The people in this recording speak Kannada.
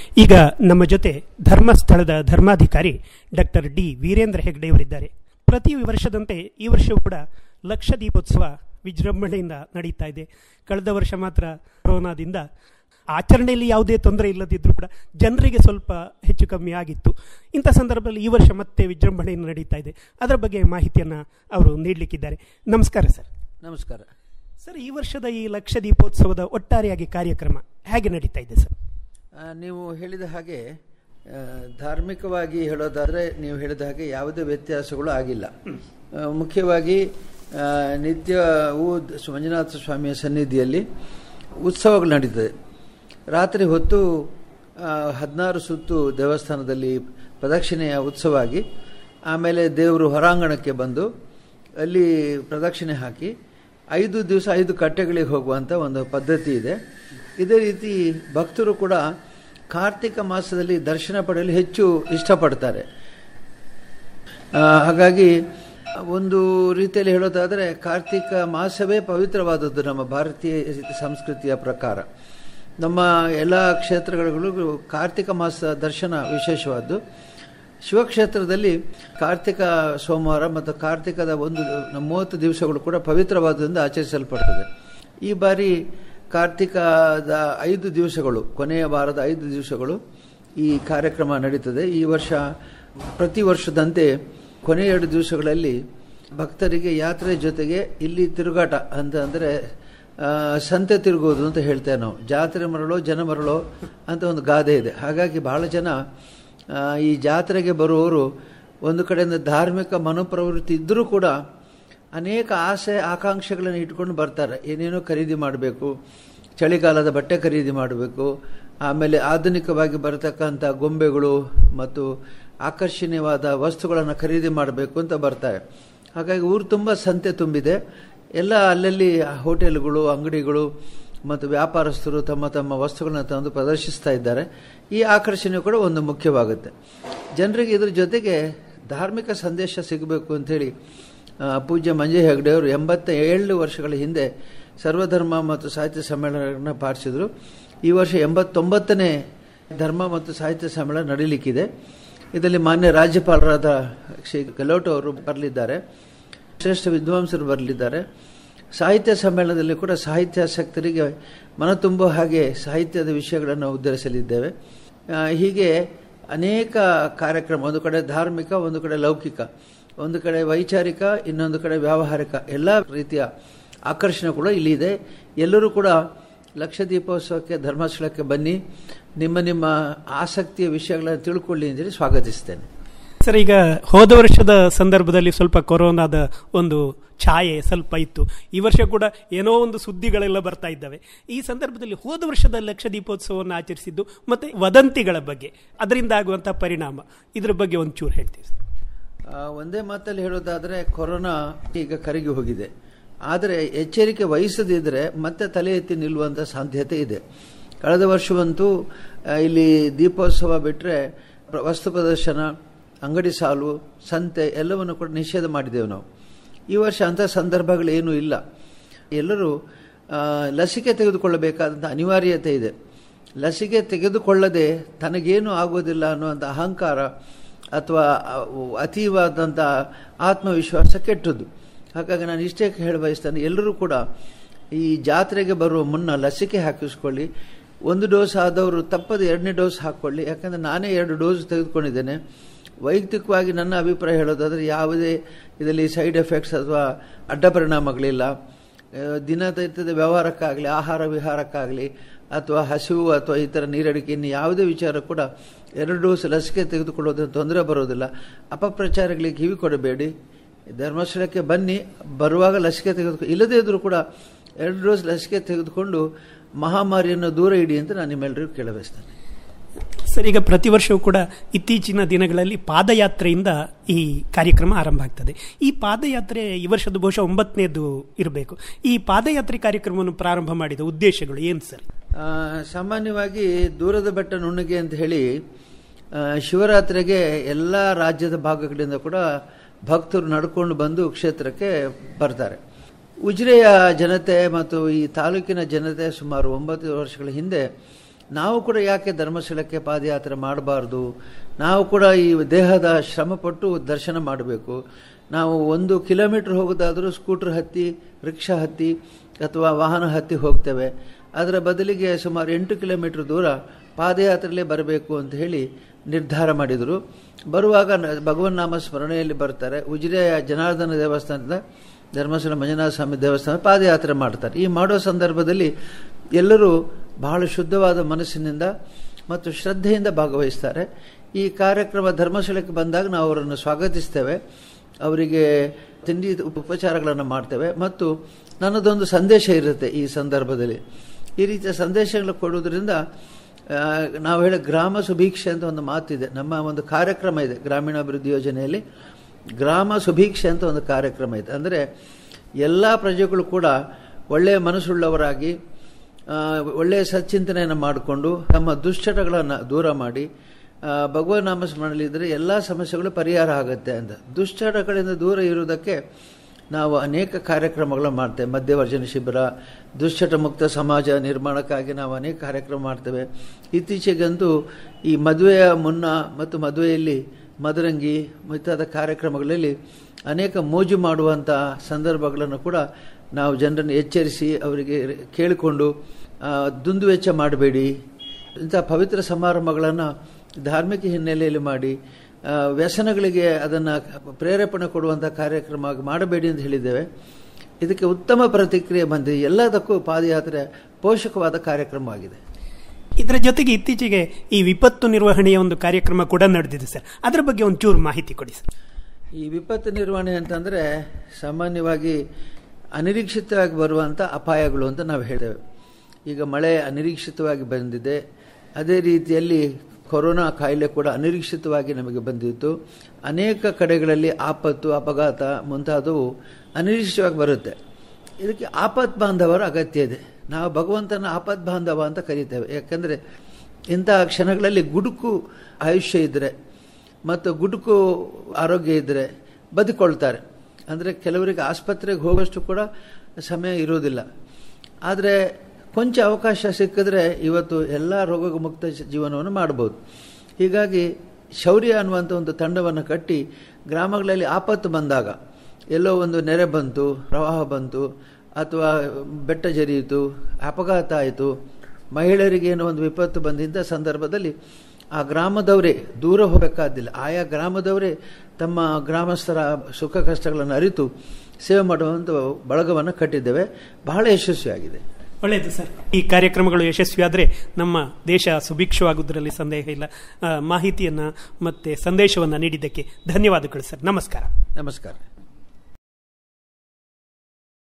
ಈಗ ನಮ್ಮ ಜೊತೆ ಧರ್ಮಸ್ಥಳದ ಧರ್ಮಾಧಿಕಾರಿ ಡಾಕ್ಟರ್ ಡಿ ವೀರೇಂದ್ರ ಹೆಗ್ಡೆಯವರಿದ್ದಾರೆ ಪ್ರತಿ ವರ್ಷದಂತೆ ಈ ವರ್ಷವೂ ಕೂಡ ಲಕ್ಷ ದೀಪೋತ್ಸವ ವಿಜೃಂಭಣೆಯಿಂದ ನಡೀತಾ ಇದೆ ಕಳೆದ ವರ್ಷ ಮಾತ್ರ ಕೊರೋನಾದಿಂದ ಆಚರಣೆಯಲ್ಲಿ ಯಾವುದೇ ತೊಂದರೆ ಇಲ್ಲದಿದ್ದರೂ ಕೂಡ ಜನರಿಗೆ ಸ್ವಲ್ಪ ಹೆಚ್ಚು ಕಮ್ಮಿ ಆಗಿತ್ತು ಇಂಥ ಸಂದರ್ಭದಲ್ಲಿ ಈ ವರ್ಷ ಮತ್ತೆ ವಿಜೃಂಭಣೆಯಿಂದ ನಡೀತಾ ಇದೆ ಅದರ ಬಗ್ಗೆ ಮಾಹಿತಿಯನ್ನು ಅವರು ನೀಡಲಿಕ್ಕಿದ್ದಾರೆ ನಮಸ್ಕಾರ ಸರ್ ನಮಸ್ಕಾರ ಸರ್ ಈ ವರ್ಷದ ಈ ಲಕ್ಷ ದೀಪೋತ್ಸವದ ಒಟ್ಟಾರೆಯಾಗಿ ಕಾರ್ಯಕ್ರಮ ಹೇಗೆ ನಡೀತಾ ಇದೆ ಸರ್ ಆ, ನೀವು ಹೇಳಿದ ಹಾಗೆ ಆ, ಧಾರ್ಮಿಕವಾಗಿ ಹೇಳೋದಾದರೆ ನೀವು ಹೇಳಿದ ಹಾಗೆ ಯಾವುದೇ ವ್ಯತ್ಯಾಸಗಳು ಆಗಿಲ್ಲ ಆ, ಮುಖ್ಯವಾಗಿ ಆ, ನಿತ್ಯವೂ ದ- ಮಂಜುನಾಥ ಸ್ವಾಮಿಯ ಸನ್ನಿಧಿಯಲ್ಲಿ ಉತ್ಸವಗಳು ನಡೀತದೆ ರಾತ್ರಿ ಹೊತ್ತು ಹದಿನಾರು ಸುತ್ತು ದೇವಸ್ಥಾನದಲ್ಲಿ ಪ್ರದಕ್ಷಿಣೆಯ ಉತ್ಸವ ಆಗಿ ಆಮೇಲೆ ದೇವರು ಹೊರಾಂಗಣಕ್ಕೆ ಬಂದು ಅಲ್ಲಿ ಪ್ರದಕ್ಷಿಣೆ ಹಾಕಿ ಐದು ದಿವಸ ಐದು ಕಟ್ಟೆಗಳಿಗೆ ಹೋಗುವಂಥ ಒಂದು ಪದ್ಧತಿ ಇದೆ ಇದೇ ರೀತಿ ಭಕ್ತರು ಕೂಡ ಕಾರ್ತಿಕ ಮಾಸದಲ್ಲಿ ದರ್ಶನ ಪಡೆಯಲು ಹೆಚ್ಚು ಇಷ್ಟಪಡ್ತಾರೆ ಆ, ಹಾಗಾಗಿ ಒಂದು ರೀತಿಯಲ್ಲಿ ಹೇಳೋದಾದರೆ ಕಾರ್ತಿಕ ಮಾಸವೇ ಪವಿತ್ರವಾದದ್ದು ನಮ್ಮ ಭಾರತೀಯ ಸಂಸ್ಕೃತಿಯ ಪ್ರಕಾರ ನಮ್ಮ ಎಲ್ಲ ಕ್ಷೇತ್ರಗಳಿಗೂ ಕಾರ್ತಿಕ ಮಾಸ ದರ್ಶನ ವಿಶೇಷವಾದ್ದು ಶಿವಕ್ಷೇತ್ರದಲ್ಲಿ ಕಾರ್ತಿಕ ಸೋಮವಾರ ಮತ್ತು ಕಾರ್ತಿಕದ ಒಂದು ಮೂವತ್ತು ದಿವಸಗಳು ಕೂಡ ಪವಿತ್ರವಾದದಿಂದ ಆಚರಿಸಲ್ಪಡ್ತದೆ ಈ ಬಾರಿ ಕಾರ್ತಿಕದ ಐದು ದಿವಸಗಳು ಕೊನೆಯ ವಾರದ ಐದು ದಿವಸಗಳು ಈ ಕಾರ್ಯಕ್ರಮ ನಡೀತದೆ ಈ ವರ್ಷ ಪ್ರತಿ ವರ್ಷದಂತೆ ಕೊನೆಯ ಎರಡು ದಿವಸಗಳಲ್ಲಿ ಭಕ್ತರಿಗೆ ಯಾತ್ರೆ ಜೊತೆಗೆ ಇಲ್ಲಿ ತಿರುಗಾಟ ಅಂತ ಅಂದರೆ ಆ, ಸಂತೆ ತಿರುಗೋದು ಅಂತ ಹೇಳ್ತೇವೆ ನಾವು ಜಾತ್ರೆ ಮರಳೋ ಜನ ಮರಳೋ ಅಂತ ಒಂದು ಗಾದೆ ಇದೆ ಹಾಗಾಗಿ ಬಹಳ ಜನ ಆ, ಈ ಜಾತ್ರೆಗೆ ಬರುವವರು ಒಂದು ಕಡೆಯಿಂದ ಧಾರ್ಮಿಕ ಮನೋಪ್ರವೃತ್ತಿ ಇದ್ದರೂ ಕೂಡ ಅನೇಕ ಆಸೆ ಆಕಾಂಕ್ಷೆಗಳನ್ನು ಇಟ್ಕೊಂಡು ಬರ್ತಾರೆ ಏನೇನೋ ಖರೀದಿ ಮಾಡಬೇಕು ಚಳಿಗಾಲದ ಬಟ್ಟೆ ಖರೀದಿ ಮಾಡಬೇಕು ಆಮೇಲೆ ಆಧುನಿಕವಾಗಿ ಬರತಕ್ಕಂಥ ಗೊಂಬೆಗಳು ಮತ್ತು ಆಕರ್ಷಣೀಯವಾದ ವಸ್ತುಗಳನ್ನು ಖರೀದಿ ಮಾಡಬೇಕು ಅಂತ ಬರ್ತಾರೆ ಹಾಗಾಗಿ ಊರು ತುಂಬ ಸಂತೆ ತುಂಬಿದೆ ಎಲ್ಲ ಅಲ್ಲಲ್ಲಿ ಹೋಟೆಲ್ಗಳು ಅಂಗಡಿಗಳು ಮತ್ತು ವ್ಯಾಪಾರಸ್ಥರು ತಮ್ಮ ತಮ್ಮ ವಸ್ತುಗಳನ್ನ ತಂದು ಪ್ರದರ್ಶಿಸ್ತಾ ಇದ್ದಾರೆ ಈ ಆಕರ್ಷಣೆ ಕೂಡ ಒಂದು ಮುಖ್ಯವಾಗುತ್ತೆ ಜನರಿಗೆ ಇದ್ರ ಜೊತೆಗೆ ಧಾರ್ಮಿಕ ಸಂದೇಶ ಸಿಗಬೇಕು ಅಂಥೇಳಿ ಆ, ಪೂಜ್ಯ ಮಂಜೆ ಹೆಗ್ಡೆಯವರು ಎಂಬತ್ತ ಏಳು ವರ್ಷಗಳ ಹಿಂದೆ ಸರ್ವಧರ್ಮ ಮತ್ತು ಸಾಹಿತ್ಯ ಸಮ್ಮೇಳನವನ್ನು ಪಾಲಿಸಿದ್ರು ಈ ವರ್ಷ ಎಂಬತ್ತೊಂಬತ್ತನೇ ಧರ್ಮ ಮತ್ತು ಸಾಹಿತ್ಯ ಸಮ್ಮೇಳನ ನಡೀಲಿಕ್ಕಿದೆ ಇದರಲ್ಲಿ ಮಾನ್ಯ ರಾಜ್ಯಪಾಲರಾದ ಶ್ರೀ ಗೆಲೋಟ್ ಅವರು ಬರಲಿದ್ದಾರೆ ಶ್ರೇಷ್ಠ ವಿದ್ವಾಂಸರು ಬರಲಿದ್ದಾರೆ ಸಾಹಿತ್ಯ ಸಮ್ಮೇಳನದಲ್ಲಿ ಕೂಡ ಸಾಹಿತ್ಯಾಸಕ್ತರಿಗೆ ಮನ ತುಂಬೋ ಹಾಗೆ ಸಾಹಿತ್ಯದ ವಿಷಯಗಳನ್ನು ಉದ್ಧರಿಸಲಿದ್ದೇವೆ ಆ, ಹೀಗೆ ಅನೇಕ ಕಾರ್ಯಕ್ರಮ ಒಂದು ಕಡೆ ಧಾರ್ಮಿಕ ಒಂದು ಕಡೆ ಲೌಕಿಕ ಒಂದು ಕಡೆ ವೈಚಾರಿಕ ಇನ್ನೊಂದು ಕಡೆ ವ್ಯಾವಹಾರಿಕ ಎಲ್ಲ ರೀತಿಯ ಆಕರ್ಷಣೆ ಕೂಡ ಇಲ್ಲಿ ಇದೆ ಎಲ್ಲರೂ ಕೂಡ ಲಕ್ಷ ದೀಪೋತ್ಸವಕ್ಕೆ ಧರ್ಮಸ್ಥಳಕ್ಕೆ ಬನ್ನಿ ನಿಮ್ಮ ನಿಮ್ಮ ಆಸಕ್ತಿಯ ವಿಷಯಗಳನ್ನು ತಿಳ್ಕೊಳ್ಳಿ ಅಂತೇಳಿ ಸ್ವಾಗತಿಸ್ತೇನೆ ಸರ್ ಈಗ ಹೋದ ವರ್ಷದ ಸಂದರ್ಭದಲ್ಲಿ ಸ್ವಲ್ಪ ಕೊರೋನಾದ ಒಂದು ಛಾಯೆ ಸ್ವಲ್ಪ ಇತ್ತು ಈ ವರ್ಷ ಕೂಡ ಏನೋ ಒಂದು ಸುದ್ದಿಗಳೆಲ್ಲ ಬರ್ತಾ ಇದ್ದಾವೆ ಈ ಸಂದರ್ಭದಲ್ಲಿ ಹೋದ ವರ್ಷದ ಲಕ್ಷ ದೀಪೋತ್ಸವವನ್ನು ಆಚರಿಸಿದ್ದು ಮತ್ತೆ ವದಂತಿಗಳ ಬಗ್ಗೆ ಅದರಿಂದ ಆಗುವಂತಹ ಪರಿಣಾಮ ಇದ್ರ ಬಗ್ಗೆ ಒಂಚೂರು ಹೇಳ್ತೀವಿ ಸರ್. ಆ, ಒಂದೇ ಮಾತಲ್ಲಿ ಹೇಳೋದಾದರೆ ಕೊರೋನಾ ಈಗ ಕರಗಿ ಹೋಗಿದೆ ಆದರೆ ಎಚ್ಚರಿಕೆ ವಹಿಸದಿದ್ದರೆ ಮತ್ತೆ ತಲೆ ಎತ್ತಿ ನಿಲ್ಲುವಂಥ ಸಾಧ್ಯತೆ ಇದೆ ಕಳೆದ ವರ್ಷವಂತೂ ಆ, ಇಲ್ಲಿ ದೀಪೋತ್ಸವ ಬಿಟ್ಟರೆ ವಸ್ತು ಪ್ರದರ್ಶನ ಅಂಗಡಿ ಸಾಲು ಸಂತೆ ಎಲ್ಲವನ್ನು ಕೂಡ ನಿಷೇಧ ಮಾಡಿದ್ದೇವೆ ನಾವು ಈ ವರ್ಷ ಅಂಥ ಸಂದರ್ಭಗಳೇನೂ ಇಲ್ಲ ಎಲ್ಲರೂ ಆ, ಲಸಿಕೆ ತೆಗೆದುಕೊಳ್ಳಬೇಕಾದಂಥ ಅನಿವಾರ್ಯತೆ ಇದೆ ಲಸಿಕೆ ತೆಗೆದುಕೊಳ್ಳದೆ ತನಗೇನು ಆಗೋದಿಲ್ಲ ಅನ್ನುವಂಥ ಅಹಂಕಾರ ಅಥವಾ ಅತೀವಾದಂಥ ಆತ್ಮವಿಶ್ವಾಸ ಕೆಟ್ಟದ್ದು ಹಾಗಾಗಿ ನಾನು ಇಷ್ಟೇ ಹೇಳ ಬಯಸ್ತೇನೆ ಎಲ್ಲರೂ ಕೂಡ ಈ ಜಾತ್ರೆಗೆ ಬರುವ ಮುನ್ನ ಲಸಿಕೆ ಹಾಕಿಸ್ಕೊಳ್ಳಿ ಒಂದು ಡೋಸ್ ಆದವರು ತಪ್ಪದೆ ಎರಡನೇ ಡೋಸ್ ಹಾಕ್ಕೊಳ್ಳಿ ಯಾಕಂದರೆ ನಾನೇ ಎರಡು ಡೋಸ್ ತೆಗೆದುಕೊಂಡಿದ್ದೇನೆ ವೈಯಕ್ತಿಕವಾಗಿ ನನ್ನ ಅಭಿಪ್ರಾಯ ಹೇಳೋದಾದರೆ ಯಾವುದೇ ಇದರಲ್ಲಿ ಸೈಡ್ ಎಫೆಕ್ಟ್ಸ್ ಅಥವಾ ಅಡ್ಡ ಪರಿಣಾಮಗಳಿಲ್ಲ ಆ, ದಿನನಿತ್ಯದ ವ್ಯವಹಾರಕ್ಕಾಗಲಿ ಆಹಾರ ವಿಹಾರಕ್ಕಾಗಲಿ ಅಥವಾ ಹಸಿವು ಅಥವಾ ಈ ಥರ ನೀರಡಿಕೆ ಇನ್ನು ಯಾವುದೇ ವಿಚಾರ ಕೂಡ ಎರಡು ಡೋಸ್ ಲಸಿಕೆ ತೆಗೆದುಕೊಳ್ಳೋದ್ರಿಂದ ತೊಂದರೆ ಬರೋದಿಲ್ಲ ಅಪಪ್ರಚಾರಗಳಿಗೆ ಕಿವಿ ಕೊಡಬೇಡಿ ಧರ್ಮಸ್ಥಳಕ್ಕೆ ಬನ್ನಿ ಬರುವಾಗ ಲಸಿಕೆ ತೆಗೆದುಕೊ ಇಲ್ಲದೇ ಇದ್ರೂ ಕೂಡ ಎರಡು ಡೋಸ್ ಲಸಿಕೆ ತೆಗೆದುಕೊಂಡು ಮಹಾಮಾರಿಯನ್ನು ದೂರ ಇಡಿ ಅಂತ ನಾನು ನಿಮ್ಮೆಲ್ಲರಿಗೂ ಕೇಳಬಯಸ್ತೇನೆ ಸರ್ ಈಗ ಪ್ರತಿ ವರ್ಷವೂ ಕೂಡ ಇತ್ತೀಚಿನ ದಿನಗಳಲ್ಲಿ ಪಾದಯಾತ್ರೆಯಿಂದ ಈ ಕಾರ್ಯಕ್ರಮ ಆರಂಭ ಆಗ್ತದೆ ಈ ಪಾದಯಾತ್ರೆ ಈ ವರ್ಷದ ಬಹುಶಃ ಒಂಬತ್ತನೇದು ಇರಬೇಕು ಈ ಪಾದಯಾತ್ರೆ ಕಾರ್ಯಕ್ರಮವನ್ನು ಪ್ರಾರಂಭ ಮಾಡಿದ ಉದ್ದೇಶಗಳು ಏನು ಸರ್ ಆ, ಸಾಮಾನ್ಯವಾಗಿ ದೂರದ ಬೆಟ್ಟ ನುಣ್ಣಗೆ ಅಂತ ಹೇಳಿ ಆ, ಶಿವರಾತ್ರಿಗೆ ಎಲ್ಲ ರಾಜ್ಯದ ಭಾಗಗಳಿಂದ ಕೂಡ ಭಕ್ತರು ನಡ್ಕೊಂಡು ಬಂದು ಕ್ಷೇತ್ರಕ್ಕೆ ಬರ್ತಾರೆ ಉಜಿರೆಯ ಜನತೆ ಮತ್ತು ಈ ತಾಲೂಕಿನ ಜನತೆ ಸುಮಾರು ಒಂಬತ್ತು ವರ್ಷಗಳ ಹಿಂದೆ ನಾವು ಕೂಡ ಯಾಕೆ ಧರ್ಮಸ್ಥಳಕ್ಕೆ ಪಾದಯಾತ್ರೆ ಮಾಡಬಾರ್ದು ನಾವು ಕೂಡ ಈ ದೇಹದ ಶ್ರಮಪಟ್ಟು ದರ್ಶನ ಮಾಡಬೇಕು ನಾವು ಒಂದು ಕಿಲೋಮೀಟರ್ ಹೋಗೋದಾದರೂ ಸ್ಕೂಟರ್ ಹತ್ತಿ ರಿಕ್ಷಾ ಹತ್ತಿ ಅಥವಾ ವಾಹನ ಹತ್ತಿ ಹೋಗ್ತೇವೆ ಅದರ ಬದಲಿಗೆ ಸುಮಾರು ಎಂಟು ಕಿಲೋಮೀಟರ್ ದೂರ ಪಾದಯಾತ್ರೆಯಲ್ಲೇ ಬರಬೇಕು ಅಂತ ಹೇಳಿ ನಿರ್ಧಾರ ಮಾಡಿದರು ಬರುವಾಗ ನ- ಭಗವನ್ ನಾಮ ಸ್ಮರಣೆಯಲ್ಲಿ ಬರ್ತಾರೆ ಉಜಿರೆಯ ಜನಾರ್ದನ ದೇವಸ್ಥಾನದಿಂದ ಧರ್ಮಸ್ಥಳ ಮಂಜುನಾಥ ಸ್ವಾಮಿ ದೇವಸ್ಥಾನ ಪಾದಯಾತ್ರೆ ಮಾಡ್ತಾರೆ ಈ ಮಾಡೋ ಸಂದರ್ಭದಲ್ಲಿ ಎಲ್ಲರೂ ಬಹಳ ಶುದ್ಧವಾದ ಮನಸ್ಸಿನಿಂದ ಮತ್ತು ಶ್ರದ್ಧೆಯಿಂದ ಭಾಗವಹಿಸ್ತಾರೆ ಈ ಕಾರ್ಯಕ್ರಮ ಧರ್ಮಸ್ಥಳಕ್ಕೆ ಬಂದಾಗ ನಾವು ಅವರನ್ನು ಸ್ವಾಗತಿಸ್ತೇವೆ ಅವರಿಗೆ ತಿಂಡಿ ಉಪಚಾರಗಳನ್ನು ಮಾಡ್ತೇವೆ ಮತ್ತು ನನ್ನದೊಂದು ಸಂದೇಶ ಇರುತ್ತೆ ಈ ಸಂದರ್ಭದಲ್ಲಿ ಈ ರೀತಿಯ ಸಂದೇಶಗಳು ಕೊಡುವುದರಿಂದ ಆ, ನಾವು ಹೇಳೋ ಗ್ರಾಮ ಸುಭೀಕ್ಷೆ ಅಂತ ಒಂದು ಮಾತಿದೆ ನಮ್ಮ ಒಂದು ಕಾರ್ಯಕ್ರಮ ಇದೆ ಗ್ರಾಮೀಣಾಭಿವೃದ್ಧಿ ಯೋಜನೆಯಲ್ಲಿ ಗ್ರಾಮ ಸುಭೀಕ್ಷೆ ಅಂತ ಒಂದು ಕಾರ್ಯಕ್ರಮ ಇದೆ ಅಂದರೆ ಎಲ್ಲ ಪ್ರಜೆಗಳು ಕೂಡ ಒಳ್ಳೆಯ ಮನಸ್ಸುಳ್ಳವರಾಗಿ ಆ, ಒಳ್ಳೆಯ ಸಚ್ಚಿಂತನೆಯನ್ನು ಮಾಡಿಕೊಂಡು ತಮ್ಮ ದುಶ್ಚಟಗಳನ್ನು ದೂರ ಮಾಡಿ ಆ, ಭಗವನ್ ನಾಮ ಸ್ಮರಣೆಯಲ್ಲಿದ್ದರೆ ಎಲ್ಲ ಸಮಸ್ಯೆಗಳು ಪರಿಹಾರ ಆಗುತ್ತೆ ಅಂತ ದುಶ್ಚಟಗಳಿಂದ ದೂರ ಇರುವುದಕ್ಕೆ ನಾವು ಅನೇಕ ಕಾರ್ಯಕ್ರಮಗಳನ್ನು ಮಾಡ್ತೇವೆ ಮಧ್ಯವರ್ಜನ ಶಿಬಿರ ದುಶ್ಚಟ ಮುಕ್ತ ಸಮಾಜ ನಿರ್ಮಾಣಕ್ಕಾಗಿ ನಾವು ಅನೇಕ ಕಾರ್ಯಕ್ರಮ ಮಾಡ್ತೇವೆ ಇತ್ತೀಚೆಗಂತೂ ಈ ಮದುವೆಯ ಮುನ್ನ ಮತ್ತು ಮದುವೆಯಲ್ಲಿ ಮದರಂಗಿ ಮುಂತಾದ ಕಾರ್ಯಕ್ರಮಗಳಲ್ಲಿ ಅನೇಕ ಮೋಜು ಮಾಡುವಂಥ ಸಂದರ್ಭಗಳನ್ನು ಕೂಡ ನಾವು ಜನರನ್ನು ಎಚ್ಚರಿಸಿ ಅವರಿಗೆ ಕೇಳಿಕೊಂಡು ಆ, ದುಂದುವೆಚ್ಚ ಮಾಡಬೇಡಿ ಇಂಥ ಪವಿತ್ರ ಸಮಾರಂಭಗಳನ್ನು ಧಾರ್ಮಿಕ ಹಿನ್ನೆಲೆಯಲ್ಲಿ ಮಾಡಿ ಆ, ವ್ಯಸನಗಳಿಗೆ ಅದನ್ನು ಪ್ರೇರೇಪಣೆ ಕೊಡುವಂಥ ಕಾರ್ಯಕ್ರಮ ಮಾಡಬೇಡಿ ಅಂತ ಹೇಳಿದ್ದೇವೆ ಇದಕ್ಕೆ ಉತ್ತಮ ಪ್ರತಿಕ್ರಿಯೆ ಬಂದಿದೆ ಎಲ್ಲದಕ್ಕೂ ಪಾದಯಾತ್ರೆ ಪೋಷಕವಾದ ಕಾರ್ಯಕ್ರಮವಾಗಿದೆ ಇದರ ಜೊತೆಗೆ ಇತ್ತೀಚೆಗೆ ಈ ವಿಪತ್ತು ನಿರ್ವಹಣೆಯ ಒಂದು ಕಾರ್ಯಕ್ರಮ ಕೂಡ ನಡೆದಿದೆ ಸರ್ ಅದರ ಬಗ್ಗೆ ಒಂಚೂರು ಮಾಹಿತಿ ಕೊಡಿ ಸರ್ ಈ ವಿಪತ್ತು ನಿರ್ವಹಣೆ ಅಂತಂದರೆ ಸಾಮಾನ್ಯವಾಗಿ ಅನಿರೀಕ್ಷಿತವಾಗಿ ಬರುವಂಥ ಅಪಾಯಗಳು ಅಂತ ನಾವು ಹೇಳ್ತೇವೆ ಈಗ ಮಳೆ ಅನಿರೀಕ್ಷಿತವಾಗಿ ಬಂದಿದೆ ಅದೇ ರೀತಿಯಲ್ಲಿ ಕೊರೋನಾ ಕಾಯಿಲೆ ಕೂಡ ಅನಿರೀಕ್ಷಿತವಾಗಿ ನಮಗೆ ಬಂದಿತ್ತು ಅನೇಕ ಕಡೆಗಳಲ್ಲಿ ಆಪತ್ತು ಅಪಘಾತ ಮುಂತಾದವು ಅನಿರೀಕ್ಷಿತವಾಗಿ ಬರುತ್ತೆ ಇದಕ್ಕೆ ಆಪತ್ ಬಾಂಧವರ ಅಗತ್ಯ ಇದೆ ನಾವು ಭಗವಂತನ ಆಪತ್ ಬಾಂಧವ ಅಂತ ಕರೀತೇವೆ ಯಾಕಂದರೆ ಇಂತಹ ಕ್ಷಣಗಳಲ್ಲಿ ಗುಡುಕು ಆಯುಷ್ಯ ಇದ್ದರೆ ಮತ್ತು ಗುಡುಕು ಆರೋಗ್ಯ ಇದ್ದರೆ ಬದುಕೊಳ್ತಾರೆ ಅಂದರೆ ಕೆಲವರಿಗೆ ಆಸ್ಪತ್ರೆಗೆ ಹೋಗೋಷ್ಟು ಕೂಡ ಸಮಯ ಇರೋದಿಲ್ಲ ಆದರೆ ಕೊಂಚ ಅವಕಾಶ ಸಿಕ್ಕಿದ್ರೆ ಇವತ್ತು ಎಲ್ಲ ರೋಗ ಮುಕ್ತ ಜೀವನವನ್ನು ಮಾಡ್ಬೋದು ಹೀಗಾಗಿ ಶೌರ್ಯ ಅನ್ನುವಂಥ ಒಂದು ತಂಡವನ್ನು ಕಟ್ಟಿ ಗ್ರಾಮಗಳಲ್ಲಿ ಆಪತ್ತು ಬಂದಾಗ ಎಲ್ಲೋ ಒಂದು ನೆರೆ ಬಂತು ಪ್ರವಾಹ ಬಂತು ಅಥವಾ ಬೆಟ್ಟ ಜರಿಯಿತು ಅಪಘಾತ ಆಯಿತು ಮಹಿಳೆಯರಿಗೆ ಏನೋ ಒಂದು ವಿಪತ್ತು ಬಂದಿದ್ದ ಸಂದರ್ಭದಲ್ಲಿ ಆ ಗ್ರಾಮದವರೇ ದೂರ ಹೋಗಬೇಕಾದಿಲ್ಲ ಆಯಾ ಗ್ರಾಮದವರೇ ತಮ್ಮ ಗ್ರಾಮಸ್ಥರ ಸುಖ ಕಷ್ಟಗಳನ್ನು ಅರಿತು ಸೇವೆ ಮಾಡುವಂಥ ಬಳಗವನ್ನು ಕಟ್ಟಿದ್ದೇವೆ ಬಹಳ ಯಶಸ್ವಿಯಾಗಿದೆ ಒಳ್ಳೆಯದು ಸರ್ ಈ ಕಾರ್ಯಕ್ರಮಗಳು ಯಶಸ್ವಿಯಾದರೆ ನಮ್ಮ ದೇಶ ಸುಭಿಕ್ಷವಾಗುವುದರಲ್ಲಿ ಸಂದೇಹ ಇಲ್ಲ ಆ, ಮಾಹಿತಿಯನ್ನ ಮತ್ತೆ ಸಂದೇಶವನ್ನ ನೀಡಿದ್ದಕ್ಕೆ ಧನ್ಯವಾದಗಳು ಸರ್ ನಮಸ್ಕಾರ ನಮಸ್ಕಾರ